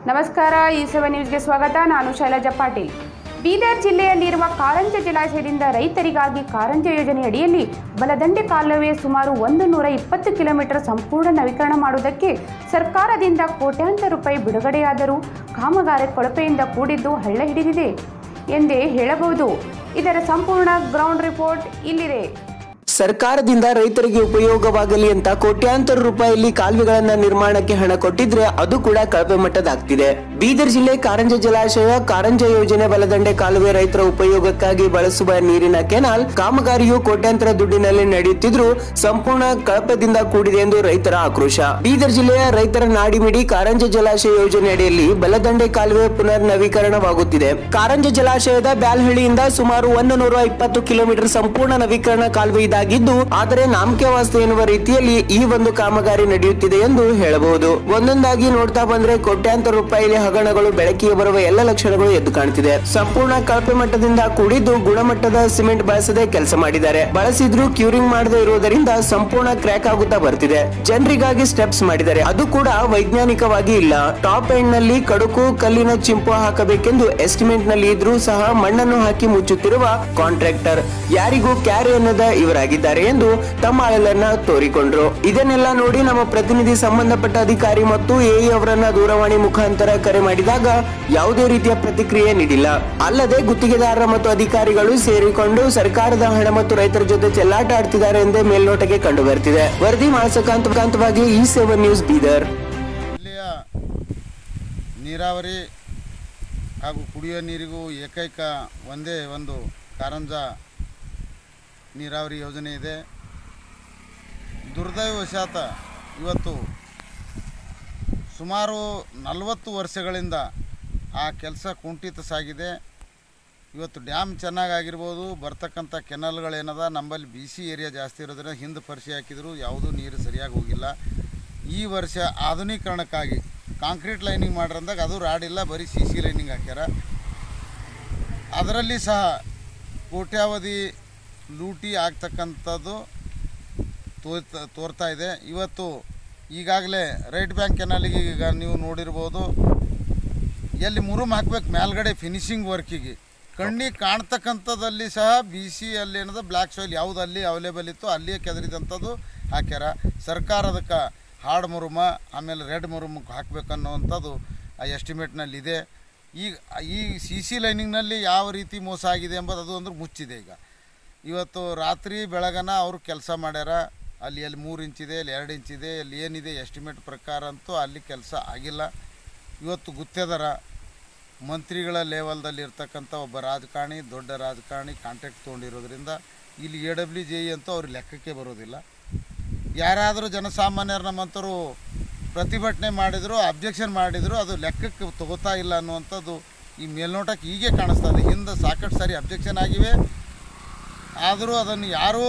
ನಮಸ್ಕಾರ ಈ ಸೆವೆನ್ ನ್ಯೂಸ್ಗೆ ಸ್ವಾಗತ ನಾನು ಶೈಲಜಾ ಪಾಟೀಲ್ ಬೀದರ್ ಜಿಲ್ಲೆಯಲ್ಲಿರುವ ಕಾರಂಜ ಜಲಾಶಯದಿಂದ ರೈತರಿಗಾಗಿ ಕಾರಂಜ ಯೋಜನೆ ಅಡಿಯಲ್ಲಿ ಬಲದಂಡೆ ಕಾಲುವೆ ಸುಮಾರು ಒಂದು ನೂರ ಇಪ್ಪತ್ತು ಕಿಲೋಮೀಟರ್ ಸಂಪೂರ್ಣ ನವೀಕರಣ ಮಾಡುವುದಕ್ಕೆ ಸರ್ಕಾರದಿಂದ ಕೋಟ್ಯಾಂತರ ರೂಪಾಯಿ ಬಿಡುಗಡೆಯಾದರೂ ಕಾಮಗಾರಿ ಕೊಳಪೆಯಿಂದ ಕೂಡಿದ್ದು ಹಳ್ಳ ಹಿಡಿದಿದೆ ಎಂದೇ ಹೇಳಬಹುದು ಇದರ ಸಂಪೂರ್ಣ ಗ್ರೌಂಡ್ ರಿಪೋರ್ಟ್ ಇಲ್ಲಿದೆ ಸರ್ಕಾರದಿಂದ ರೈತರಿಗೆ ಉಪಯೋಗವಾಗಲಿ ಅಂತ ಕೋಟ್ಯಾಂತರ ರೂಪಾಯಿಯಲ್ಲಿ ಕಾಲುವೆಗಳನ್ನ ನಿರ್ಮಾಣಕ್ಕೆ ಹಣ ಕೊಟ್ಟಿದ್ರೆ ಅದು ಕೂಡ ಕಳಪೆ ಮಟ್ಟದಾಗ್ತಿದೆ ಬೀದರ್ ಜಿಲ್ಲೆ ಕಾರಂಜ ಜಲಾಶಯ ಕಾರಂಜ ಯೋಜನೆ ಬಲದಂಡೆ ಕಾಲುವೆ ರೈತರ ಉಪಯೋಗಕ್ಕಾಗಿ ಬಳಸುವ ನೀರಿನ ಕೆನಾಲ್ ಕಾಮಗಾರಿಯು ಕೋಟ್ಯಾಂತರ ದುಡ್ಡಿನಲ್ಲಿ ನಡೆಯುತ್ತಿದ್ರೂ ಸಂಪೂರ್ಣ ಕಳಪೆದಿಂದ ಕೂಡಿದೆ ಎಂದು ರೈತರ ಆಕ್ರೋಶ ಬೀದರ್ ಜಿಲ್ಲೆಯ ರೈತರ ನಾಡಿಮಿಡಿ ಕಾರಂಜ ಜಲಾಶಯ ಯೋಜನೆ ಅಡಿಯಲ್ಲಿ ಬಲದಂಡೆ ಕಾಲುವೆ ಪುನರ್ ನವೀಕರಣವಾಗುತ್ತಿದೆ ಕಾರಂಜ ಜಲಾಶಯದ ಬ್ಯಾಲ್ಹಳ್ಳಿಯಿಂದ ಸುಮಾರು ಒಂದು ನೂರ ಇಪ್ಪತ್ತು ಕಿಲೋಮೀಟರ್ ಸಂಪೂರ್ಣ ನವೀಕರಣ ಕಾಲುವೆ ಇದಾಗಿದ್ದು ಆದರೆ ನಾಮಕೆ ಎನ್ನುವ ರೀತಿಯಲ್ಲಿ ಈ ಒಂದು ಕಾಮಗಾರಿ ನಡೆಯುತ್ತಿದೆ ಎಂದು ಹೇಳಬಹುದು ಒಂದೊಂದಾಗಿ ನೋಡ್ತಾ ಬಂದ್ರೆ ಕೋಟ್ಯಾಂತರ ರೂಪಾಯಿ ಹಗರಣಗಳು ಬೆಳಕಿಗೆ ಬರುವ ಎಲ್ಲ ಲಕ್ಷಣಗಳು ಎದ್ದು ಕಾಣುತ್ತಿದೆ ಸಂಪೂರ್ಣ ಕಳಪೆ ಮಟ್ಟದಿಂದ ಕೂಡಿದ್ದು ಗುಣಮಟ್ಟದ ಸಿಮೆಂಟ್ ಬಳಸದೆ ಕೆಲಸ ಮಾಡಿದ್ದಾರೆ ಬಳಸಿದ್ರು ಕ್ಯೂರಿಂಗ್ ಮಾಡದೇ ಇರುವುದರಿಂದ ಸಂಪೂರ್ಣ ಕ್ರ್ಯಾಕ್ ಆಗುತ್ತಾ ಬರ್ತಿದೆ ಜನರಿಗಾಗಿ ಸ್ಟೆಪ್ಸ್ ಮಾಡಿದ್ದಾರೆ ಅದು ಕೂಡ ವೈಜ್ಞಾನಿಕವಾಗಿ ಇಲ್ಲ ಟಾಪ್ ಎಂಡ್ ನಲ್ಲಿ ಕಡುಕು ಕಲ್ಲಿನ ಚಿಂಪು ಹಾಕಬೇಕೆಂದು ಎಸ್ಟಿಮೇಟ್ ನಲ್ಲಿ ಇದ್ರೂ ಸಹ ಮಣ್ಣನ್ನು ಹಾಕಿ ಮುಚ್ಚುತ್ತಿರುವ ಕಾಂಟ್ರಾಕ್ಟರ್ ಯಾರಿಗೂ ಕ್ಯಾರಿ ಅನ್ನದ ಇವರಾಗಿದ್ದಾರೆ ಎಂದು ತಮ್ಮ ಅಳಲನ್ನ ತೋರಿಕೊಂಡ್ರು ಇದನ್ನೆಲ್ಲ ನೋಡಿ ನಮ್ಮ ಪ್ರತಿನಿಧಿ ಸಂಬಂಧಪಟ್ಟ ಅಧಿಕಾರಿ ಮತ್ತು ಎಇ ಅವರನ್ನ ದೂರವಾಣಿ ಮುಖಾಂತರ ಕರೆ ಮಾಡಿದಾಗ ಯಾವುದೇ ರೀತಿಯ ಪ್ರತಿಕ್ರಿಯೆ ನೀಡಿಲ್ಲ ಅಲ್ಲದೆ ಗುತ್ತಿಗೆದಾರರ ಮತ್ತು ಅಧಿಕಾರಿಗಳು ಸೇರಿಕೊಂಡು ಸರ್ಕಾರದ ಹಣ ಮತ್ತು ರೈತರ ಜೊತೆ ಚೆಲ್ಲಾಟ ಆಡ್ತಿದ್ದಾರೆ ಎಂದೇ ಮೇಲ್ನೋಟಕ್ಕೆ ಕಂಡು ಬರ್ತಿದೆ ವರದಿ ಮಾಸಕಾಂತವಾಗಿ ಈ ಸೆವೆನ್ ನ್ಯೂಸ್ ಬೀದರ್ ಜಿಲ್ಲೆಯ ನೀರಾವರಿ ಹಾಗೂ ಕುಡಿಯುವ ನೀರಿಗೂ ಏಕೈಕ ಒಂದೇ ಒಂದು ಕಾರಂಜ ನೀರಾವರಿ ಯೋಜನೆ ಇದೆ ದುರ್ದೈವಶಾತ ಇವತ್ತು ಸುಮಾರು ನಲವತ್ತು ವರ್ಷಗಳಿಂದ ಆ ಕೆಲಸ ಕುಂಠಿತ ಸಾಗಿದೆ ಇವತ್ತು ಡ್ಯಾಮ್ ಚೆನ್ನಾಗಾಗಿರ್ಬೋದು ಬರ್ತಕ್ಕಂಥ ಕೆನಲ್ಗಳೇನದ ನಮ್ಮಲ್ಲಿ ಬಿ ಸಿ ಏರಿಯಾ ಜಾಸ್ತಿ ಇರೋದ್ರಿಂದ ಹಿಂದೆ ಪರಿಸಿ ಹಾಕಿದ್ರು ಯಾವುದೂ ನೀರು ಸರಿಯಾಗಿ ಹೋಗಿಲ್ಲ ಈ ವರ್ಷ ಆಧುನೀಕರಣಕ್ಕಾಗಿ ಕಾಂಕ್ರೀಟ್ ಲೈನಿಂಗ್ ಮಾಡ್ರಂದಾಗ ಅದು ರಾಡಿಲ್ಲ ಬರೀ ಸಿ ಸಿ ಲೈನಿಂಗ್ ಹಾಕ್ಯಾರ ಅದರಲ್ಲಿ ಸಹ ಕೋಟ್ಯಾವಧಿ ಲೂಟಿ ಆಗ್ತಕ್ಕಂಥದ್ದು ತೋರ್ತಾ ತೋರ್ತಾ ಇದೆ ಇವತ್ತು ಈಗಾಗಲೇ ರೈಟ್ ಬ್ಯಾಂಕ್ ಕೆನಾಲಿಗೆ ಈಗ ನೀವು ನೋಡಿರ್ಬೋದು ಎಲ್ಲಿ ಮುರುಮ್ ಹಾಕ್ಬೇಕು ಮೇಲ್ಗಡೆ ಫಿನಿಶಿಂಗ್ ವರ್ಕಿಗೆ ಕಣ್ಣಿಗೆ ಕಾಣ್ತಕ್ಕಂಥದ್ದಲ್ಲಿ ಸಹ ಬಿ ಸಿ ಅಲ್ಲಿ ಏನದ ಬ್ಲ್ಯಾಕ್ ಸಾಯಿಲ್ ಯಾವುದು ಅಲ್ಲಿ ಅವೈಲೇಬಲ್ ಇತ್ತು ಅಲ್ಲಿಯೇ ಕೆದರಿದಂಥದ್ದು ಹಾಕ್ಯಾರ ಸರ್ಕಾರ ಅದಕ್ಕೆ ಹಾರ್ಡ್ ಮುರುಮ ಆಮೇಲೆ ರೆಡ್ ಮುರುಮ್ ಹಾಕಬೇಕನ್ನುವಂಥದ್ದು ಆ ಎಸ್ಟಿಮೇಟ್ನಲ್ಲಿ ಇದೆ ಈಗ ಈ ಸಿ ಸಿ ಲೈನಿಂಗ್ನಲ್ಲಿ ಯಾವ ರೀತಿ ಮೋಸ ಆಗಿದೆ ಎಂಬುದು ಅದು ಅಂದ್ರೆ ಮುಚ್ಚಿದೆ ಈಗ ಇವತ್ತು ರಾತ್ರಿ ಬೆಳಗನ ಅವರು ಕೆಲಸ ಮಾಡ್ಯಾರ ಅಲ್ಲಿ ಎಲ್ಲಿ ಮೂರು ಇಂಚಿದೆ ಅಲ್ಲಿ ಎರಡು ಇಂಚಿದೆ ಅಲ್ಲಿ ಏನಿದೆ ಎಸ್ಟಿಮೇಟ್ ಪ್ರಕಾರ ಅಂತೂ ಅಲ್ಲಿ ಕೆಲಸ ಆಗಿಲ್ಲ ಇವತ್ತು ಗುತ್ತೇದಾರ ಮಂತ್ರಿಗಳ ಲೇವಲ್ದಲ್ಲಿ ಇರ್ತಕ್ಕಂಥ ಒಬ್ಬ ರಾಜಕಾರಣಿ ದೊಡ್ಡ ರಾಜಕಾರಣಿ ಕಾಂಟ್ಯಾಕ್ಟ್ ತೊಗೊಂಡಿರೋದ್ರಿಂದ ಇಲ್ಲಿ ಎ ಡಬ್ಲ್ಯೂ ಜೆ ಇ ಅಂತೂ ಅವ್ರ ಲೆಕ್ಕಕ್ಕೆ ಬರೋದಿಲ್ಲ ಯಾರಾದರೂ ಜನಸಾಮಾನ್ಯರು ನಮ್ಮಂಥವ್ರು ಪ್ರತಿಭಟನೆ ಮಾಡಿದ್ರು ಅಬ್ಜೆಕ್ಷನ್ ಮಾಡಿದ್ರು ಅದು ಲೆಕ್ಕಕ್ಕೆ ತಗೋತಾ ಇಲ್ಲ ಅನ್ನುವಂಥದ್ದು ಈ ಮೇಲ್ನೋಟಕ್ಕೆ ಹೀಗೆ ಕಾಣಿಸ್ತಾ ಇದೆ ಹಿಂದೆ ಸಾಕಷ್ಟು ಸಾರಿ ಅಬ್ಜೆಕ್ಷನ್ ಆಗಿವೆ ಆದರೂ ಅದನ್ನು ಯಾರೂ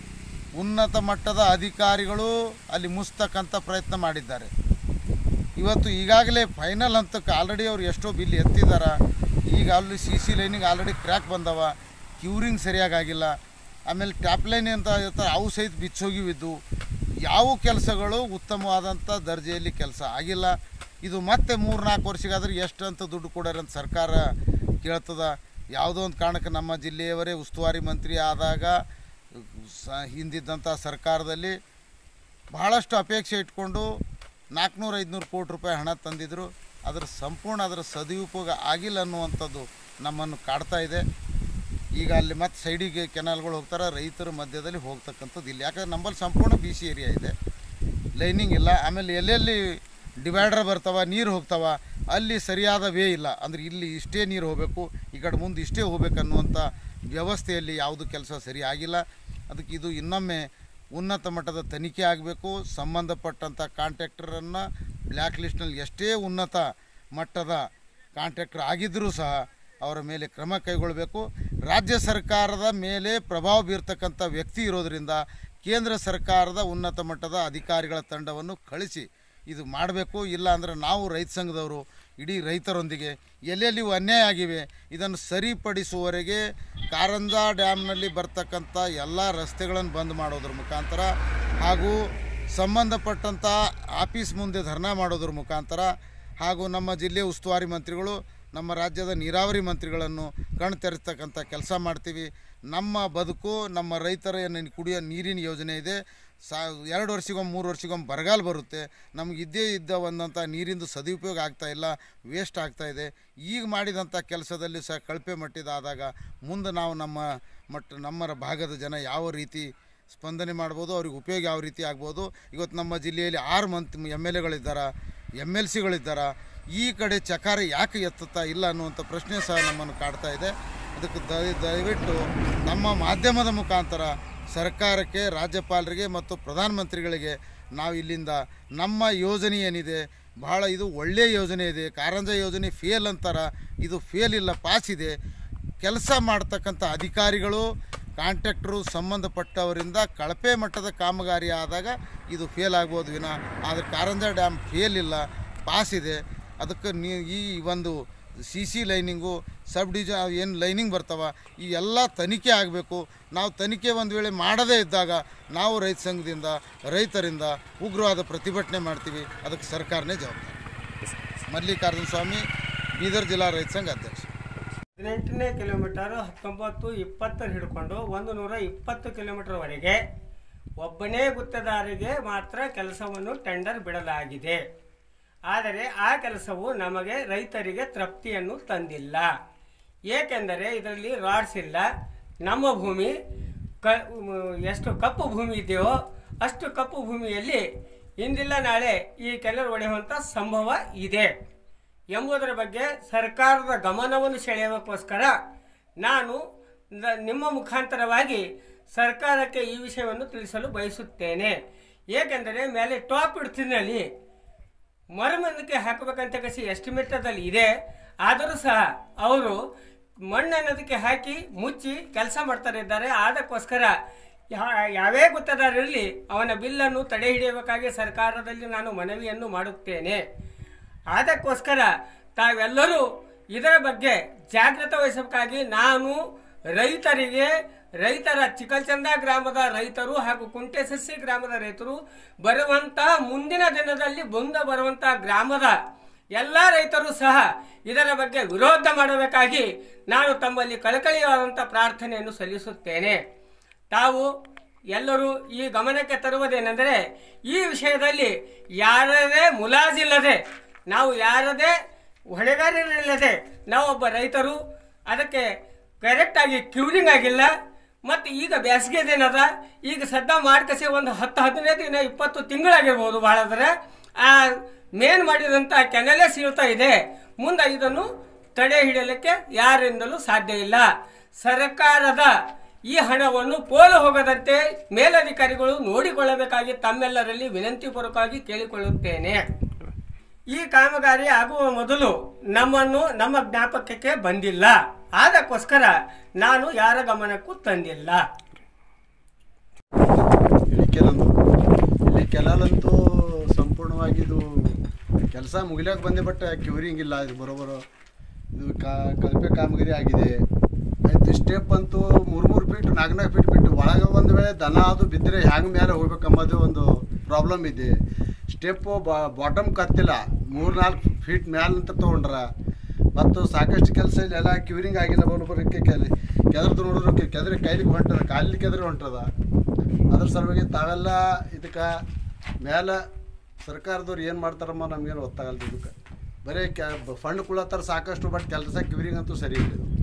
ಉನ್ನತ ಮಟ್ಟದ ಅಧಿಕಾರಿಗಳು ಅಲ್ಲಿ ಮುಸ್ತಕ್ಕಂಥ ಪ್ರಯತ್ನ ಮಾಡಿದ್ದಾರೆ ಇವತ್ತು ಈಗಾಗಲೇ ಫೈನಲ್ ಹಂತಕ್ಕೆ ಆಲ್ರೆಡಿ ಅವ್ರು ಎಷ್ಟೋ ಬಿಲ್ ಎತ್ತಿದಾರ ಈಗ ಅಲ್ಲಿ ಸಿ ಸಿ ಲೈನಿಗೆ ಆಲ್ರೆಡಿ ಕ್ರ್ಯಾಕ್ ಬಂದವ ಕ್ಯೂರಿಂಗ್ ಸರಿಯಾಗಿ ಆಗಿಲ್ಲ ಆಮೇಲೆ ಟ್ಯಾಪ್ ಲೈನ್ ಅಂತ ಇರ್ತಾರೆ ಅವು ಸಹಿತ ಬಿಚ್ಚೋಗಿವಿದ್ದು ಯಾವ ಕೆಲಸಗಳು ಉತ್ತಮವಾದಂಥ ದರ್ಜೆಯಲ್ಲಿ ಕೆಲಸ ಆಗಿಲ್ಲ ಇದು ಮತ್ತೆ ಮೂರು ನಾಲ್ಕು ವರ್ಷಗಾದ್ರೆ ಎಷ್ಟು ಅಂತ ದುಡ್ಡು ಕೊಡ್ಯಾರ ಅಂತ ಸರ್ಕಾರ ಕೇಳ್ತದ ಯಾವುದೋ ಒಂದು ಕಾರಣಕ್ಕೆ ನಮ್ಮ ಜಿಲ್ಲೆಯವರೇ ಉಸ್ತುವಾರಿ ಮಂತ್ರಿ ಆದಾಗ ಸ ಹಿಂದಿದ್ದಂಥ ಸರ್ಕಾರದಲ್ಲಿ ಬಹಳಷ್ಟು ಅಪೇಕ್ಷೆ ಇಟ್ಕೊಂಡು ನಾಲ್ಕುನೂರು ಐದುನೂರು ಕೋಟಿ ರೂಪಾಯಿ ಹಣ ತಂದಿದ್ರು ಅದರ ಸಂಪೂರ್ಣ ಅದರ ಸದುಪಯೋಗ ಆಗಿಲ್ಲ ಅನ್ನುವಂಥದ್ದು ನಮ್ಮನ್ನು ಕಾಡ್ತಾ ಇದೆ ಈಗ ಅಲ್ಲಿ ಮತ್ತೆ ಸೈಡಿಗೆ ಕೆನಾಲ್ಗಳು ಹೋಗ್ತಾರೆ ರೈತರ ಮಧ್ಯದಲ್ಲಿ ಹೋಗ್ತಕ್ಕಂಥದ್ದು ಇಲ್ಲ ಯಾಕಂದ್ರೆ ನಮ್ಮಲ್ಲಿ ಸಂಪೂರ್ಣ ಬಿ ಸಿ ಏರಿಯಾ ಇದೆ ಲೈನಿಂಗ್ ಇಲ್ಲ ಆಮೇಲೆ ಎಲ್ಲೆಲ್ಲಿ ಡಿವೈಡರ್ ಬರ್ತಾವ ನೀರು ಹೋಗ್ತಾವ ಅಲ್ಲಿ ಸರಿಯಾದ ವೇ ಇಲ್ಲ ಅಂದರೆ ಇಲ್ಲಿ ಇಷ್ಟೇ ನೀರು ಹೋಗಬೇಕು ಈ ಕಡೆ ಮುಂದೆ ಇಷ್ಟೇ ಹೋಗ್ಬೇಕು ಅನ್ನುವಂಥ ವ್ಯವಸ್ಥೆಯಲ್ಲಿ ಯಾವುದು ಕೆಲಸ ಸರಿ ಆಗಿಲ್ಲ ಅದಕ್ಕೆ ಇದು ಇನ್ನೊಮ್ಮೆ ಉನ್ನತ ಮಟ್ಟದ ತನಿಖೆ ಆಗಬೇಕು ಸಂಬಂಧಪಟ್ಟಂಥ ಕಾಂಟ್ರಾಕ್ಟರನ್ನು ಬ್ಲ್ಯಾಕ್ ಲಿಸ್ಟ್ನಲ್ಲಿ ಎಷ್ಟೇ ಉನ್ನತ ಮಟ್ಟದ ಕಾಂಟ್ರಾಕ್ಟರ್ ಆಗಿದ್ದರೂ ಸಹ ಅವರ ಮೇಲೆ ಕ್ರಮ ಕೈಗೊಳ್ಳಬೇಕು ರಾಜ್ಯ ಸರ್ಕಾರದ ಮೇಲೆ ಪ್ರಭಾವ ಬೀರ್ತಕ್ಕಂಥ ವ್ಯಕ್ತಿ ಇರೋದರಿಂದ ಕೇಂದ್ರ ಸರ್ಕಾರದ ಉನ್ನತ ಮಟ್ಟದ ಅಧಿಕಾರಿಗಳ ತಂಡವನ್ನು ಕಳಿಸಿ ಇದು ಮಾಡಬೇಕು ಇಲ್ಲ ಅಂದರೆ ನಾವು ರೈತ ಸಂಘದವರು ಇಡೀ ರೈತರೊಂದಿಗೆ ಎಲ್ಲೆಲ್ಲಿ ಇವು ಅನ್ಯಾಯ ಆಗಿವೆ ಇದನ್ನು ಸರಿಪಡಿಸುವವರೆಗೆ ಕಾರಂಜಾ ಡ್ಯಾಮ್ನಲ್ಲಿ ಬರ್ತಕ್ಕಂಥ ಎಲ್ಲ ರಸ್ತೆಗಳನ್ನು ಬಂದ್ ಮಾಡೋದ್ರ ಮುಖಾಂತರ ಹಾಗೂ ಸಂಬಂಧಪಟ್ಟಂಥ ಆಫೀಸ್ ಮುಂದೆ ಧರ್ನಾ ಮಾಡೋದ್ರ ಮುಖಾಂತರ ಹಾಗೂ ನಮ್ಮ ಜಿಲ್ಲೆಯ ಉಸ್ತುವಾರಿ ಮಂತ್ರಿಗಳು ನಮ್ಮ ರಾಜ್ಯದ ನೀರಾವರಿ ಮಂತ್ರಿಗಳನ್ನು ಕಣ್ ತೆರೆಸ್ತಕ್ಕಂಥ ಕೆಲಸ ಮಾಡ್ತೀವಿ ನಮ್ಮ ಬದುಕು ನಮ್ಮ ರೈತರ ಏನು ಕುಡಿಯೋ ನೀರಿನ ಯೋಜನೆ ಇದೆ ಸಾ ಎರಡು ವರ್ಷಕ್ಕೊಮ್ಮೆ ಮೂರು ವರ್ಷಕ್ಕೊಮ್ಮೆ ಬರಗಾಲ ಬರುತ್ತೆ ನಮ್ಗೆ ಇದ್ದೇ ಇದ್ದ ಒಂದಂಥ ನೀರಿಂದು ಸದುಪಯೋಗ ಆಗ್ತಾ ಇಲ್ಲ ವೇಸ್ಟ್ ಆಗ್ತಾ ಇದೆ ಈಗ ಮಾಡಿದಂಥ ಕೆಲಸದಲ್ಲಿ ಸಹ ಕಳಪೆ ಮಟ್ಟಿದಾದಾಗ ಮುಂದೆ ನಾವು ನಮ್ಮ ಮಟ್ಟ ನಮ್ಮ ಭಾಗದ ಜನ ಯಾವ ರೀತಿ ಸ್ಪಂದನೆ ಮಾಡ್ಬೋದು ಅವ್ರಿಗೆ ಉಪಯೋಗ ಯಾವ ರೀತಿ ಆಗ್ಬೋದು ಇವತ್ತು ನಮ್ಮ ಜಿಲ್ಲೆಯಲ್ಲಿ ಆರು ಮಂತ್ ಎಮ್ ಎಲ್ ಎಗಳಿದ್ದಾರೆ ಎಮ್ ಎಲ್ ಸಿಗಳಿದ್ದಾರೆ ಈ ಕಡೆ ಚಕಾರ ಯಾಕೆ ಎತ್ತುತ್ತಾ ಇಲ್ಲ ಅನ್ನುವಂಥ ಪ್ರಶ್ನೆ ಸಹ ನಮ್ಮನ್ನು ಕಾಡ್ತಾ ಇದೆ ಅದಕ್ಕೆ ದಯ ದಯವಿಟ್ಟು ನಮ್ಮ ಮಾಧ್ಯಮದ ಮುಖಾಂತರ ಸರ್ಕಾರಕ್ಕೆ ರಾಜ್ಯಪಾಲರಿಗೆ ಮತ್ತು ಪ್ರಧಾನಮಂತ್ರಿಗಳಿಗೆ ನಾವು ಇಲ್ಲಿಂದ ನಮ್ಮ ಯೋಜನೆ ಏನಿದೆ ಬಹಳ ಇದು ಒಳ್ಳೆಯ ಯೋಜನೆ ಇದೆ ಕಾರಂಜ ಯೋಜನೆ ಫೇಲ್ ಅಂತಾರ ಇದು ಫೇಲ್ ಇಲ್ಲ ಪಾಸ್ ಇದೆ ಕೆಲಸ ಮಾಡ್ತಕ್ಕಂಥ ಅಧಿಕಾರಿಗಳು ಕಾಂಟ್ರಾಕ್ಟ್ರು ಸಂಬಂಧಪಟ್ಟವರಿಂದ ಕಳಪೆ ಮಟ್ಟದ ಕಾಮಗಾರಿ ಆದಾಗ ಇದು ಫೇಲ್ ಆಗ್ಬೋದು ವಿನ ಆದರೆ ಕಾರಂಜ ಡ್ಯಾಮ್ ಫೇಲ್ ಇಲ್ಲ ಪಾಸ್ ಇದೆ ಅದಕ್ಕೆ ನೀ ಈ ಒಂದು C C lining subdivision ಏನು ಲೈನಿಂಗ್ ಬರ್ತಾವ ಈ ಎಲ್ಲ ತನಿಖೆ ಆಗಬೇಕು ನಾವು ತನಿಖೆ ಒಂದು ವೇಳೆ ಮಾಡದೇ ಇದ್ದಾಗ ನಾವು ರೈತ ಸಂಘದಿಂದ ರೈತರಿಂದ ಉಗ್ರವಾದ ಪ್ರತಿಭಟನೆ ಮಾಡ್ತೀವಿ ಅದಕ್ಕೆ ಸರ್ಕಾರನೇ ಜವಾಬ್ದಾರಿ ಮಲ್ಲಿಕಾರ್ಜುನ ಸ್ವಾಮಿ ಬೀದರ್ ಜಿಲ್ಲಾ ರೈತ ಸಂಘ ಅಧ್ಯಕ್ಷ ಹದಿನೆಂಟನೇ ಕಿಲೋಮೀಟರ್ ಹತ್ತೊಂಬತ್ತು ಇಪ್ಪತ್ತರ ಹಿಡ್ಕೊಂಡು ಒಂದು ನೂರ ಇಪ್ಪತ್ತು ಕಿಲೋಮೀಟರ್ವರೆಗೆ ಒಬ್ಬನೇ ಗುತ್ತೇದಾರಿಗೆ ಮಾತ್ರ ಕೆಲಸವನ್ನು ಟೆಂಡರ್ ಬಿಡಲಾಗಿದೆ ಆದರೆ ಆ ಕೆಲಸವು ನಮಗೆ ರೈತರಿಗೆ ತೃಪ್ತಿಯನ್ನು ತಂದಿಲ್ಲ ಏಕೆಂದರೆ ಇದರಲ್ಲಿ ರಾಡ್ಸ್ ಇಲ್ಲ ನಮ್ಮ ಭೂಮಿ ಕ ಎಷ್ಟು ಕಪ್ಪು ಭೂಮಿ ಇದೆಯೋ ಅಷ್ಟು ಕಪ್ಪು ಭೂಮಿಯಲ್ಲಿ ಇಂದಿಲ್ಲ ನಾಳೆ ಈ ಕೆನಲ್ ಒಡೆಯುವಂಥ ಸಂಭವ ಇದೆ ಎಂಬುದರ ಬಗ್ಗೆ ಸರ್ಕಾರದ ಗಮನವನ್ನು ಸೆಳೆಯೋಕ್ಕೋಸ್ಕರ ನಾನು ನ- ನಿಮ್ಮ ಮುಖಾಂತರವಾಗಿ ಸರ್ಕಾರಕ್ಕೆ ಈ ವಿಷಯವನ್ನು ತಿಳಿಸಲು ಬಯಸುತ್ತೇನೆ ಏಕೆಂದರೆ ಮೇಲೆ ಟಾಪ್ ಇಡ್ತಿನಲ್ಲಿ ಮರುಮಂದಕ್ಕೆ ಹಾಕಬೇಕಂತ ಕಸಿ ಎಸ್ಟಿಮೇಟದಲ್ಲಿ ಇದೆ ಆದರೂ ಸಹ ಅವರು ಮಣ್ಣನ್ನೋದಕ್ಕೆ ಹಾಕಿ ಮುಚ್ಚಿ ಕೆಲಸ ಮಾಡ್ತಾರೆ ಇದ್ದಾರೆ ಅದಕ್ಕೋಸ್ಕರ ಯಾ- ಯಾವೇ ಗುತ್ತದಾರರಲ್ಲಿ ಅವನ ಬಿಲ್ಲನ್ನು ತಡೆ ಹಿಡಿಯಬೇಕಾಗಿ ಸರ್ಕಾರದಲ್ಲಿ ನಾನು ಮನವಿಯನ್ನು ಮಾಡುತ್ತೇನೆ ಅದಕ್ಕೋಸ್ಕರ ತಾವೆಲ್ಲರೂ ಇದರ ಬಗ್ಗೆ ಜಾಗೃತ ವಹಿಸಬೇಕಾಗಿ ನಾನು ರೈತರಿಗೆ ರೈತರ ಚಿಕಲ್ಚಂದ ಗ್ರಾಮದ ರೈತರು ಹಾಗೂ ಕುಂಟೆಸಸ್ಸಿ ಗ್ರಾಮದ ರೈತರು ಬರುವಂತ ಮುಂದಿನ ದಿನದಲ್ಲಿ ಬಂದ ಬರುವಂತ ಗ್ರಾಮದ ಎಲ್ಲ ರೈತರು ಸಹ ಇದರ ಬಗ್ಗೆ ವಿರೋಧ ಮಾಡಬೇಕಾಗಿ ನಾನು ತಮ್ಮಲ್ಲಿ ಕಳಕಳಿಯಾದಂಥ ಪ್ರಾರ್ಥನೆಯನ್ನು ಸಲ್ಲಿಸುತ್ತೇನೆ ತಾವು ಎಲ್ಲರೂ ಈ ಗಮನಕ್ಕೆ ತರುವುದೇನೆಂದರೆ ಈ ವಿಷಯದಲ್ಲಿ ಯಾರದೇ ಮುಲಾಜಿಲ್ಲದೆ ನಾವು ಯಾರದೇ ಹೊಣೆಗಾರರಿಲ್ಲದೆ ನಾವೊಬ್ಬ ರೈತರು ಅದಕ್ಕೆ ಕರೆಕ್ಟಾಗಿ ಕ್ಯೂರಿಂಗ್ ಆಗಿಲ್ಲ ಮತ್ತು ಈಗ ಬೇಸಿಗೆ ದಿನದ ಈಗ ಸದ್ದ ಮಾಡ್ಕಸಿ ಒಂದು ಹತ್ತು ಹದಿನೈದು ದಿನ ಇಪ್ಪತ್ತು ತಿಂಗಳಾಗಿರ್ಬೋದು ಭಾಳಾದ್ರೆ ಆ ಮೇನ್ ಮಾಡಿದಂಥ ಕೆನಲೆ ಸೀಳ್ತಾ ಇದೆ ಮುಂದೆ ಇದನ್ನು ತಡೆ ಹಿಡಿಯಲಿಕ್ಕೆ ಯಾರಿಂದಲೂ ಸಾಧ್ಯ ಇಲ್ಲ ಸರ್ಕಾರದ ಈ ಹಣವನ್ನು ಪೋಲು ಹೋಗದಂತೆ ಮೇಲಧಿಕಾರಿಗಳು ನೋಡಿಕೊಳ್ಳಬೇಕಾಗಿ ತಮ್ಮೆಲ್ಲರಲ್ಲಿ ವಿನಂತಿಪೂರ್ವಕವಾಗಿ ಕೇಳಿಕೊಳ್ಳುತ್ತೇನೆ ಈ ಕಾಮಗಾರಿ ಆಗುವ ಮೊದಲು ನಮ್ಮನ್ನು ನಮ್ಮ ಜ್ಞಾಪಕಕ್ಕೆ ಬಂದಿಲ್ಲ ಅದಕ್ಕೋಸ್ಕರ ನಾನು ಯಾರ ಗಮನಕ್ಕೂ ತಂದಿಲ್ಲ ಇಲ್ಲಿ ಕೆಲವೊಂದು ಇಲ್ಲಿ ಕೆಲಲ್ಲಂತೂ ಸಂಪೂರ್ಣವಾಗಿ ಇದು ಕೆಲಸ ಮುಗಿಲಕ್ಕೆ ಬಂದೆ ಬಟ್ ಕ್ಯೂರಿಂಗ್ ಇಲ್ಲ ಇದು ಬರೋಬರೋ ಇದು ಕಾ ಕಲ್ಪೆ ಕಾಮಗಾರಿ ಆಗಿದೆ ಆಯ್ತು ಸ್ಟೆಪ್ ಅಂತೂ ಮೂರು ಮೂರು ಫೀಟ್ ನಾಲ್ಕು ನಾಲ್ಕು ಫೀಟ್ ಬಿಟ್ಟು ಒಳಗೆ ಒಂದು ವೇಳೆ ದನ ಅದು ಬಿದ್ದರೆ ಹ್ಯಾಂಗ ಮೇಲೆ ಹೋಗ್ಬೇಕಂಬುದು ಒಂದು ಪ್ರಾಬ್ಲಮ್ ಇದೆ ಸ್ಟೆಪ್ಪು ಬಾಟಮ್ ಕತ್ತಿಲ್ಲ ಮೂರು ನಾಲ್ಕು ಫೀಟ್ ಮ್ಯಾಲೆ ಅಂತ ತೊಗೊಂಡ್ರ ಮತ್ತು ಸಾಕಷ್ಟು ಕೆಲಸ ಇಲ್ಲಿ ಎಲ್ಲ ಕ್ಯೂರಿಂಗ್ ಆಗಿಲ್ಲ ಬರೋಬರಕ್ಕೆ ಕೆಲ ಕೆದ್ರದ್ದು ನೋಡಿದ್ರೆ ಕೆದ್ರೆ ಕೈಲಿಗೆ ಹೊಂಟದ ಕಾಲಿಗೆ ಕೆದ್ರೆ ಹೊಂಟದ ಅದ್ರ ಸಲುವಾಗಿ ತಾವೆಲ್ಲ ಇದಕ್ಕೆ ಮೇಲೆ ಸರ್ಕಾರದವ್ರು ಏನು ಮಾಡ್ತಾರಮ್ಮ ನಮಗೇನು ಗೊತ್ತಾಗಲ್ಲ ಇದಕ್ಕೆ ಬರೀ ಕ್ಯಾ ಫಂಡ್ ಕೊಡತ್ತಾರ ಸಾಕಷ್ಟು ಬಟ್ ಕೆಲಸ ಕ್ಯೂರಿಂಗ್ ಅಂತೂ ಸರಿ ಇಲ್ಲ ಇದು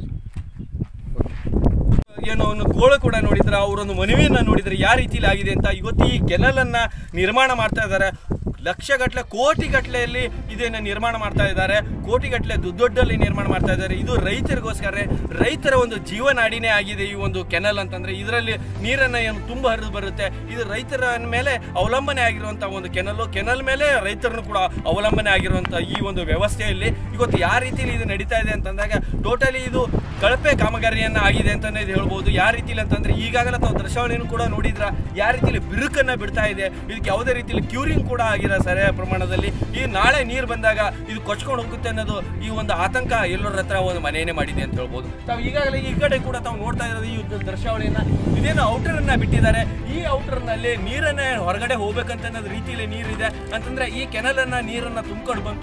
ಏನೋ ಒಂದು ಗೋಳು ಕೂಡ ನೋಡಿದ್ರೆ ಅವರೊಂದು ಮನವಿಯನ್ನ ನೋಡಿದ್ರೆ ಯಾವ ರೀತಿಲಿ ಆಗಿದೆ ಅಂತ ಇವತ್ತು ಈ ಕೆನಲ್ ಅನ್ನ ನಿರ್ಮಾಣ ಮಾಡ್ತಾ ಇದ್ದಾರೆ ಲಕ್ಷಗಟ್ಟಲೆ ಕೋಟಿಗಟ್ಟಲೆಯಲ್ಲಿ ಇದನ್ನ ನಿರ್ಮಾಣ ಮಾಡ್ತಾ ಇದ್ದಾರೆ ಕೋಟಿಗಟ್ಟಲೆ ದುಡ್ಡಲ್ಲಿ ನಿರ್ಮಾಣ ಮಾಡ್ತಾ ಇದ್ದಾರೆ ಇದು ರೈತರಿಗೋಸ್ಕರ ರೈತರ ಒಂದು ಜೀವನಾಡಿನೇ ಆಗಿದೆ ಈ ಒಂದು ಕೆನಲ್ ಅಂತಂದ್ರೆ ಇದರಲ್ಲಿ ನೀರನ್ನ ಏನು ತುಂಬ ಹರಿದು ಬರುತ್ತೆ ಇದು ರೈತರ ಮೇಲೆ ಅವಲಂಬನೆ ಆಗಿರುವಂತಹ ಒಂದು ಕೆನಲ್ ಕೆನಲ್ ಮೇಲೆ ರೈತರನ್ನು ಕೂಡ ಅವಲಂಬನೆ ಆಗಿರುವಂತಹ ಈ ಒಂದು ವ್ಯವಸ್ಥೆಯಲ್ಲಿ ಇವತ್ತು ಯಾವ ರೀತಿಲಿ ಇದು ನಡೀತಾ ಇದೆ ಅಂತಂದಾಗ ಟೋಟಲಿ ಇದು ಕಳಪೆ ಕಾಮಗಾರಿಯನ್ನ ಆಗಿದೆ ಅಂತಾನೆ ಇದು ಹೇಳ್ಬೋದು ಯಾವ ರೀತಿಲಿ ಅಂತಂದ್ರೆ ಈಗಾಗಲೇ ತಾವು ದೃಶ್ಯಾವಳಿಯನ್ನು ಕೂಡ ನೋಡಿದ್ರ ಯಾವ ರೀತಿಲಿ ಬಿರುಕನ್ನ ಬಿಡ್ತಾ ಇದೆ ಇದಕ್ಕೆ ಯಾವುದೇ ರೀತಿಲಿ ಕ್ಯೂರಿಂಗ್ ಕೂಡ ಆಗಿಲ್ಲ ಸರಿಯಾದ ಪ್ರಮಾಣದಲ್ಲಿ ಈ ನಾಳೆ ನೀರು ಬಂದಾಗ ಇದು ಕೊಚ್ಕೊಂಡು ಹೋಗುತ್ತೆ ಅನ್ನೋದು ಈ ಒಂದು ಆತಂಕ ಎಲ್ಲರ ಹತ್ರ ಒಂದು ಮನೆಯೇ ಮಾಡಿದೆ ಅಂತ ಹೇಳ್ಬೋದು ತಾವು ಈಗಾಗಲೇ ಈ ಕಡೆ ಕೂಡ ತಾವು ನೋಡ್ತಾ ಇರೋದು ಈ ಒಂದು ದೃಶ್ಯಾವಳಿಯನ್ನ ಇದೇನು ಔಟರ್ ಅನ್ನ ಬಿಟ್ಟಿದ್ದಾರೆ ಈ ಔಟರ್ ನಲ್ಲಿ ನೀರನ್ನ ಹೊರಗಡೆ ಹೋಗ್ಬೇಕಂತ ಅನ್ನೋದು ರೀತಿಯಲ್ಲಿ ನೀರಿದೆ ಅಂತಂದ್ರೆ ಈ ಕೆನಲ್ ಅನ್ನ ನೀರನ್ನ ತುಂಬ್ಕೊಂಡು ಬಂತು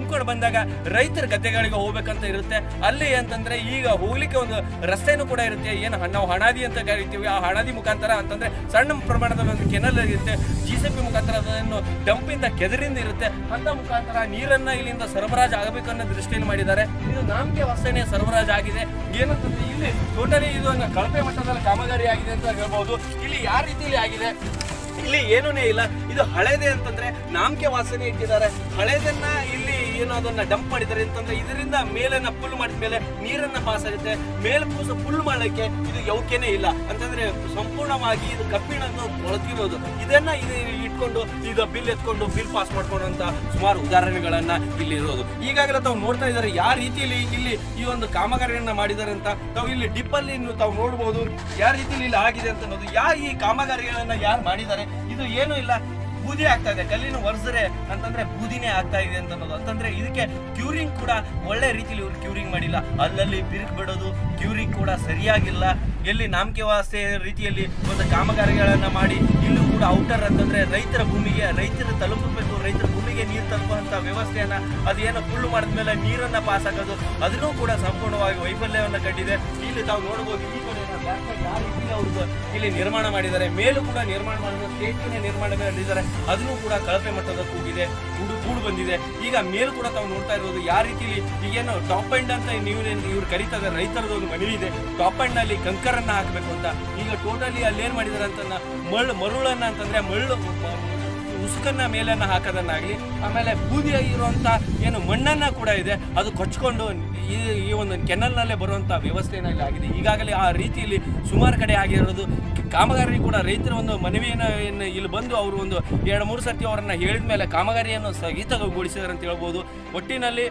ತುಂಬ್ಕೊಂಡು ಬಂದಾಗ ರೈತರ ಗದ್ದೆಗಳಿಗೆ ಹೋಗ್ಬೇಕಂತ ಇರುತ್ತೆ ಅಲ್ಲಿ ಅಂತಂದ್ರೆ ಈಗ ಹೋಗ್ಲಿಕ್ಕೆ ಒಂದು ರಸ್ತೆನೂ ಕೂಡ ಇರುತ್ತೆ ಏನು ಹ- ನಾವು ಹಣಾದಿ ಅಂತ ಕರಿತೀವಿ ಆ ಹಣಾದಿ ಮುಖಾಂತರ ಅಂತಂದ್ರೆ ಸಣ್ಣ ಪ್ರಮಾಣದ ಒಂದು ಕೆನಲ್ ಇರುತ್ತೆ ಜಿ ಸಿ ಪಿ ಮುಖಾಂತರ ಅದನ್ನು ಡಂಪಿಂದ ಕೆದರಿಂದ ಇರುತ್ತೆ ಅಂತ ಮುಖಾಂತರ ನೀರನ್ನ ಇಲ್ಲಿಂದ ಸರಬರಾಜು ಆಗಬೇಕು ಅನ್ನೋ ದೃಷ್ಟಿಯಲ್ಲಿ ಮಾಡಿದ್ದಾರೆ ಇದು ನಾಮಕೆ ವಾಸನೆ ಸರಬರಾಜು ಆಗಿದೆ ಏನಂತಂದ್ರೆ ಇಲ್ಲಿ ಟೋಟಲಿ ಇದು ಒಂದು ಕಳಪೆ ಮಟ್ಟದಲ್ಲಿ ಕಾಮಗಾರಿ ಆಗಿದೆ ಅಂತ ಹೇಳ್ಬಹುದು ಇಲ್ಲಿ ಯಾವ ರೀತಿಯಲ್ಲಿ ಆಗಿದೆ ಇಲ್ಲಿ ಏನೂನೇ ಇಲ್ಲ ಇದು ಹಳೇದೆ ಅಂತಂದ್ರೆ ನಾಮಕೆ ವಾಸನೆ ಇಟ್ಟಿದ್ದಾರೆ ಹಳೇದನ್ನ ಇಲ್ಲಿ ಏನು ಅದನ್ನ ಡಂಪ್ ಮಾಡಿದ್ದಾರೆ ಅಂತಂದ್ರೆ ಇದರಿಂದ ಮೇಲನ್ನ ಫುಲ್ ಮಾಡಿದ ಮೇಲೆ ನೀರನ್ನ ಪಾಸ್ ಆಗುತ್ತೆ ಮೇಲ್ ಪೂಸ ಫುಲ್ ಮಾಡಲಿಕ್ಕೆ ಇದು ಯೌಕ್ಯನೇ ಇಲ್ಲ ಅಂತಂದ್ರೆ ಸಂಪೂರ್ಣವಾಗಿ ಇದು ಕಬ್ಬಿಣನ್ನು ಕೊಳತಿರೋದು ಇದನ್ನ ಇದು ಇಟ್ಕೊಂಡು ಇದು ಬಿಲ್ ಎತ್ಕೊಂಡು ಬಿಲ್ ಪಾಸ್ ಮಾಡ್ಕೊಂಡಂತ ಸುಮಾರು ಉದಾಹರಣೆಗಳನ್ನ ಇಲ್ಲಿ ಇರೋದು ಈಗಾಗಲೇ ತಾವು ನೋಡ್ತಾ ಇದ್ದಾರೆ ಯಾವ ರೀತಿಯಲ್ಲಿ ಇಲ್ಲಿ ಈ ಒಂದು ಕಾಮಗಾರಿಯನ್ನ ಮಾಡಿದ್ದಾರೆ ಅಂತ ತಾವು ಇಲ್ಲಿ ಡಿಪ್ ಅಲ್ಲಿ ನೀವು ತಾವು ನೋಡಬಹುದು ಯಾವ ರೀತಿಯಲ್ಲಿ ಇಲ್ಲಿ ಆಗಿದೆ ಅಂತ ಅನ್ನೋದು ಯಾ ಈ ಕಾಮಗಾರಿಗಳನ್ನ ಯಾರು ಮಾಡಿದ್ದಾರೆ ಇದು ಏನೂ ಇಲ್ಲ ಬೂದಿ ಆಗ್ತಾ ಇದೆ ಕಲ್ಲಿನ ಒರೆಸಿದ್ರೆ ಅಂತಂದ್ರೆ ಬೂದಿನೇ ಆಗ್ತಾ ಇದೆ ಅಂತ ಅನ್ನೋದು ಅಂತಂದ್ರೆ ಇದಕ್ಕೆ ಕ್ಯೂರಿಂಗ್ ಕೂಡ ಒಳ್ಳೆ ರೀತಿಯಲ್ಲಿ ಇವ್ರು ಕ್ಯೂರಿಂಗ್ ಮಾಡಿಲ್ಲ ಅಲ್ಲಲ್ಲಿ ಬಿರುಕು ಬಿಡೋದು ಕ್ಯೂರಿಂಗ್ ಕೂಡ ಸರಿಯಾಗಿಲ್ಲ ಎಲ್ಲಿ ನಾಮಕೆ ವಾಸ್ತೆ ರೀತಿಯಲ್ಲಿ ಒಂದು ಕಾಮಗಾರಿಗಳನ್ನ ಮಾಡಿ ಇಲ್ಲೂ ಕೂಡ ಔಟರ್ ಅಂತಂದ್ರೆ ರೈತರ ಭೂಮಿಗೆ ರೈತರು ತಲುಪಬೇಕು ರೈತರ ಭೂಮಿಗೆ ನೀರು ತಲುಪುವಂತ ವ್ಯವಸ್ಥೆಯನ್ನ ಅದೇನೋ ಫುಲ್ ಮಾಡಿದ್ಮೇಲೆ ನೀರನ್ನ ಪಾಸ್ ಆಗೋದು ಅದನ್ನೂ ಕೂಡ ಸಂಪೂರ್ಣವಾಗಿ ವೈಫಲ್ಯವನ್ನ ಕಂಡಿದೆ ಇಲ್ಲಿ ತಾವು ನೋಡಬಹುದು ಈ ಕಡೆ back side ಯಾವ ರೀತಿ ಅವ್ರದ್ದು ಇಲ್ಲಿ ನಿರ್ಮಾಣ ಮಾಡಿದ್ದಾರೆ ಮೇಲೂ ಕೂಡ ನಿರ್ಮಾಣ ಮಾಡಿದ್ದಾರೆ ಸ್ಟೇಜಿನ ನಿರ್ಮಾಣ ಮಾಡಿದ್ದಾರೆ ಅದನ್ನು ಕೂಡ ಕಳಪೆ ಮಟ್ಟದ ಕೂಗಿದೆ ಕೂಡು ಕೂಡು ಬಂದಿದೆ ಈಗ ಮೇಲೂ ಕೂಡ ತಾವು ನೋಡ್ತಾ ಇರೋದು ಯಾವ ರೀತಿಲಿ ಈಗೇನು ಟಾಪ್ ಎಂಡ್ ಅಂತ ನೀವು ಇವ್ರು ಕರೀತಾ ಇದ್ದಾರೆ ರೈತರದ್ದು ಒಂದು ಮನವಿ ಇದೆ ಟಾಪ್ ಎಂಡ್ ನಲ್ಲಿ ಕಂಕರನ್ನ ಹಾಕಬೇಕು ಅಂತ ಈಗ ಟೋಟಲಿ ಅಲ್ಲಿ ಏನ್ ಮಾಡಿದ್ದಾರೆ ಅಂತ ಮಳ್ಳು ಮರುಳನ್ನ ಅಂತಂದ್ರೆ ಮಳ್ಳು ಮ- ಉಸುಕನ್ನ ಮೇಲನ್ನ ಹಾಕೋದನ್ನಾಗ್ಲಿ ಆಮೇಲೆ ಬೂದಿಯಾಗಿರುವಂತ ಏನು ಮಣ್ಣನ್ನ ಕೂಡ ಇದೆ ಅದು ಕೊಚ್ಕೊಂಡು ಈ ಈ ಒಂದು ಕೆನಲ್ನಲ್ಲೇ ಬರುವಂತ ವ್ಯವಸ್ಥೆನ ಇಲ್ಲಿ ಆಗಿದೆ ಈಗಾಗಲೇ ಆ ರೀತಿಯಲ್ಲಿ ಸುಮಾರು ಕಡೆ ಆಗಿರೋದು ಕಾಮಗಾರಿ ಕೂಡ ರೈತರ ಒಂದು ಮನವಿಯನ್ನು ಏನು ಇಲ್ಲಿ ಬಂದು ಅವರು ಒಂದು ಎರಡು ಮೂರು ಸರ್ತಿ ಅವರನ್ನ ಹೇಳಿದ ಮೇಲೆ ಕಾಮಗಾರಿಯನ್ನು ಸ್ಥಗಿತಗೊಳಿಸಿದ್ದಾರೆ ಅಂತ ಹೇಳ್ಬೋದು ಒಟ್ಟಿನಲ್ಲಿ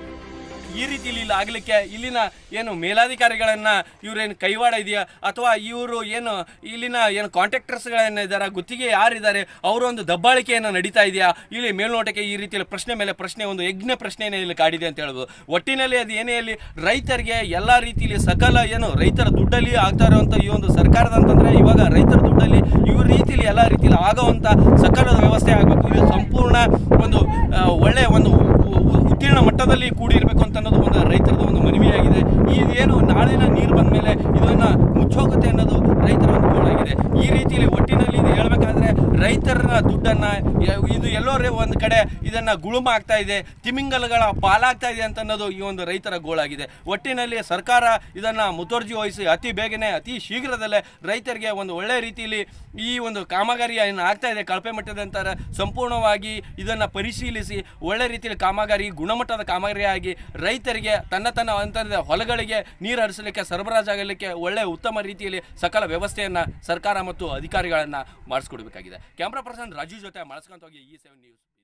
ಈ ರೀತಿಯಲ್ಲಿ ಇಲ್ಲಿ ಆಗ್ಲಿಕ್ಕೆ ಇಲ್ಲಿನ ಏನು ಮೇಲಾಧಿಕಾರಿಗಳನ್ನ ಇವ್ರೇನು ಕೈವಾಡ ಇದೆಯಾ ಅಥವಾ ಇವರು ಏನು ಇಲ್ಲಿನ ಏನು ಕಾಂಟ್ರಾಕ್ಟರ್ಸ್ಗಳನ್ನ ಇದ್ದಾರೆ ಗುತ್ತಿಗೆ ಯಾರಿದ್ದಾರೆ ಅವರ ಒಂದು ದಬ್ಬಾಳಿಕೆಯನ್ನು ನಡೀತಾ ಇದೆಯಾ ಇಲ್ಲಿ ಮೇಲ್ನೋಟಕ್ಕೆ ಈ ರೀತಿಯಲ್ಲಿ ಪ್ರಶ್ನೆ ಮೇಲೆ ಪ್ರಶ್ನೆ ಒಂದು ಯಜ್ಞ ಪ್ರಶ್ನೆನೇ ಇಲ್ಲಿ ಕಾಡಿದೆ ಅಂತ ಹೇಳ್ಬೋದು ಒಟ್ಟಿನಲ್ಲಿ ಅದು ಏನೇ ಇಲ್ಲಿ ರೈತರಿಗೆ ಎಲ್ಲ ರೀತಿಯಲ್ಲಿ ಸಕಲ ಏನು ರೈತರ ದುಡ್ಡಲ್ಲಿ ಆಗ್ತಾ ಇರುವಂಥ ಈ ಒಂದು ಸರ್ಕಾರದ ಅಂತಂದ್ರೆ ಇವಾಗ ರೈತರ ದುಡ್ಡಲ್ಲಿ ಇವ್ರ ರೀತಿಯಲ್ಲಿ ಎಲ್ಲ ರೀತಿಯಲ್ಲಿ ಆಗೋವಂಥ ಸಕಲದ ವ್ಯವಸ್ಥೆ ಆಗಬೇಕು ಇದು ಸಂಪೂರ್ಣ ಒಂದು ಆ, ಒಳ್ಳೆಯ ಒಂದು ಉ- ಉ- ಉತ್ತೀರ್ಣ ಮಟ್ಟದಲ್ಲಿ ಕೂಡಿರಬೇಕು ಅಂತ ಅನ್ನೋದು ಒಂದು ರೈತರದ ಒಂದು ಮನವಿಯಾಗಿದೆ ಈ ಏನು ನಾಳಿನ ನೀರು ಬಂದ ಮೇಲೆ ಇದನ್ನ ಮುಚ್ಚೋಗುತ್ತೆ ಅನ್ನೋದು ರೈತರ ಒಂದು ಗೋಳಾಗಿದೆ ಈ ರೀತಿಯಲ್ಲಿ ಒಟ್ಟಿನಲ್ಲಿ ಇದು ಹೇಳ್ಬೇಕಾದ್ರೆ ರೈತರ ದುಡ್ಡನ್ನ ಯ- ಇದು ಎಲ್ಲೋ ರೇ- ಒಂದು ಕಡೆ ಇದನ್ನ ಗುಳುಮ ಆಗ್ತಾ ಇದೆ ತಿಮಿಂಗಲಗಳ ಪಾಲಾಗ್ತಾ ಇದೆ ಅಂತ ಅನ್ನೋದು ಈ ಒಂದು ರೈತರ ಗೋಳಾಗಿದೆ ಒಟ್ಟಿನಲ್ಲಿ ಸರ್ಕಾರ ಇದನ್ನ ಮುತುವರ್ಜಿ ವಹಿಸಿ ಅತಿ ಬೇಗನೆ ಅತಿ ಶೀಘ್ರದಲ್ಲೇ ರೈತರಿಗೆ ಒಂದು ಒಳ್ಳೆ ರೀತಿಯಲ್ಲಿ ಈ ಒಂದು ಕಾಮಗಾರಿ ಏನು ಆಗ್ತಾ ಇದೆ ಕಳಪೆ ಮಟ್ಟದಂತರ ಸಂಪೂರ್ಣವಾಗಿ ಇದನ್ನ ಪರಿಶೀಲಿಸಿ ಒಳ್ಳೆ ರೀತಿಯಲ್ಲಿ ಕಾಮಗಾರಿ ಗುಣಮಟ್ಟದ ಕಾಮಗಾರಿ ಆಗಿ ರೈತರಿಗೆ ತನ್ನ ತನ್ನ ಅಂತರದ ಹೊಲಗಳಿಗೆ ನೀರು ಹರಿಸಲಿಕ್ಕೆ ಸರಬರಾಜಾಗಲಿಕ್ಕೆ ಒಳ್ಳೆ ಉತ್ತಮ ರೀತಿಯಲ್ಲಿ ಸಕಲ ವ್ಯವಸ್ಥೆಯನ್ನ ಸರ್ಕಾರ ಮತ್ತು ಅಧಿಕಾರಿಗಳನ್ನ ಮಾಡಿಸ್ಕೊಡ್ಬೇಕಾಗಿದೆ ಕ್ಯಾಮ್ರಾ ಪರ್ಸನ್ ರಾಜು ಜೊತೆ ಮಾಡಿಸ್ಕೊಂತ ಹೋಗಿ ಈ ಸೆವೆನ್ ನ್ಯೂಸ್